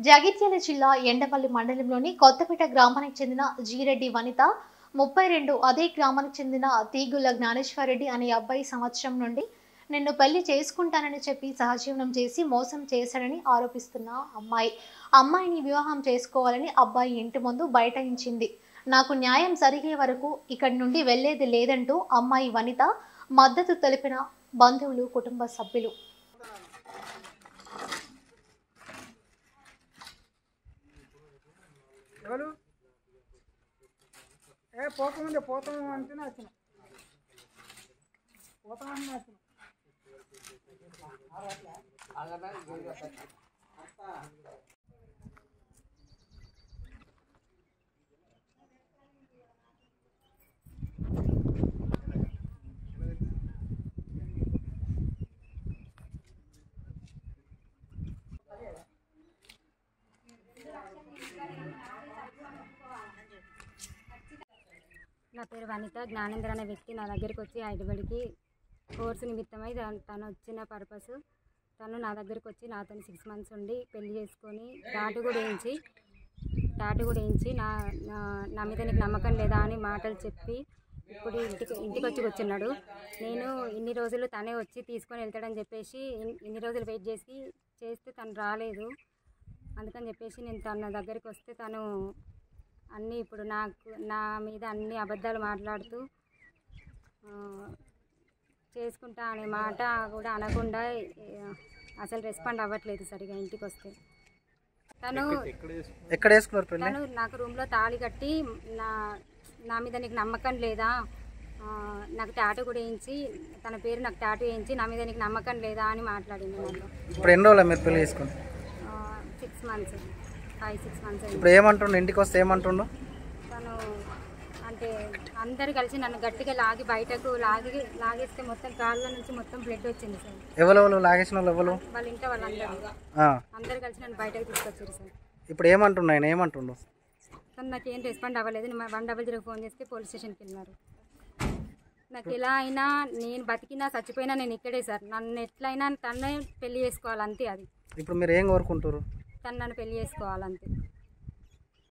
జగిత్యాల జిల్లా ఎండపల్లి మండలంలోని కొత్తపేట గ్రామానికి చెందిన జీరెడ్డి వనిత ముప్పై రెండు అదే గ్రామానికి చెందిన తీగుల జ్ఞానేశ్వరరెడ్డి అనే అబ్బాయి సంవత్సరం నుండి నిన్ను పెళ్లి చేసుకుంటానని చెప్పి సహజీవనం చేసి మోసం చేశాడని ఆరోపిస్తున్న అమ్మాయి అమ్మాయిని వివాహం చేసుకోవాలని అబ్బాయి ఇంటి ముందు బైఠాయించింది నాకు న్యాయం జరిగే వరకు ఇక్కడి నుండి వెళ్లేది లేదంటూ అమ్మాయి వనిత మద్దతు తెలిపిన బంధువులు కుటుంబ సభ్యులు ఎవరు ఏ పోకముందే పోతాము అంటేనే వచ్చిన పోతామని వచ్చిన నా పేరు వనిత జ్ఞానేంద్ర అనే వ్యక్తి నా దగ్గరికి వచ్చి హైదరాబాద్కి కోర్సు నిమిత్తమై దా- తను వచ్చిన పర్పస్ తను నా దగ్గరికి వచ్చి నాతో సిక్స్ మంత్స్ ఉండి పెళ్లి చేసుకొని టాటు కూడా వేయించి టాటు కూడా వేయించి నా నా నా మీద నీకు నమ్మకం లేదా అని మాటలు చెప్పి ఇప్పుడు ఇంటికి ఇంటికి వచ్చి కూర్చున్నాడు నేను ఇన్ని రోజులు తనే వచ్చి తీసుకొని వెళ్తాడని చెప్పేసి ఇన్- ఇన్ని రోజులు వెయిట్ చేసి చేస్తే తను రాలేదు అందుకని చెప్పేసి నేను తన దగ్గరికి వస్తే తను అన్నీ ఇప్పుడు నాకు నా మీద అన్ని అబద్ధాలు మాట్లాడుతూ ఆ, చేసుకుంటా అనే మాట కూడా అనకుండా ఆ, అసలు రెస్పాండ్ అవ్వట్లేదు సరిగా ఇంటికి వస్తే తను ఎక్కడ వేసుకున్నారు పెళ్ళి తను నాకు రూమ్లో తాళి కట్టి నా నా మీద నీకు నమ్మకం లేదా ఆ, నాకు టాటూ కూడా వేయించి తన పేరు నాకు టాటూ వేయించి నా మీద నీకు నమ్మకం లేదా అని మాట్లాడింది నాతో ఇప్పుడు ఎన్ని రోజులు మీరు పెళ్లి చేసుకుని six months five six months అయింది ఇప్పుడు ఏమంటుండు ఇంటికి వస్తే ఏమంటుండు తను అంటే అందరు కలిసి నన్ను గట్టిగా లాగి బయటకు లాగి లాగేస్తే మొత్తం కాళ్ళ నుంచి మొత్తం బ్లడ్ వచ్చింది సార్ ఎవరెవరు లాగేసిన వాళ్ళు ఎవరు వాళ్ళ ఇంట్లో వాళ్ళందరూ ఆ, అందరు కలిసి నన్ను బయటకు తీసుకొచ్చారు సార్ ఇప్పుడు ఏమంటుండు ఆయన ఏమంటుండు తను నాకు ఏం రెస్పాండ్ అవ్వలేదు నేను వన్ డబల్ జీరో ఫోన్ చేస్తే పోలీస్ స్టేషన్కి వెళ్ళినారు నాకు ఎలా అయినా నేను బతికినా చచ్చిపోయినా నేను ఇక్కడే సార్ నన్ను ఎట్లయినా తన్నే పెళ్లి చేసుకోవాలి అంతే అది ఇప్పుడు మీరు ఏం కోరుకుంటారు తను నన్ను పెళ్లి చేసుకోవాలి అంతే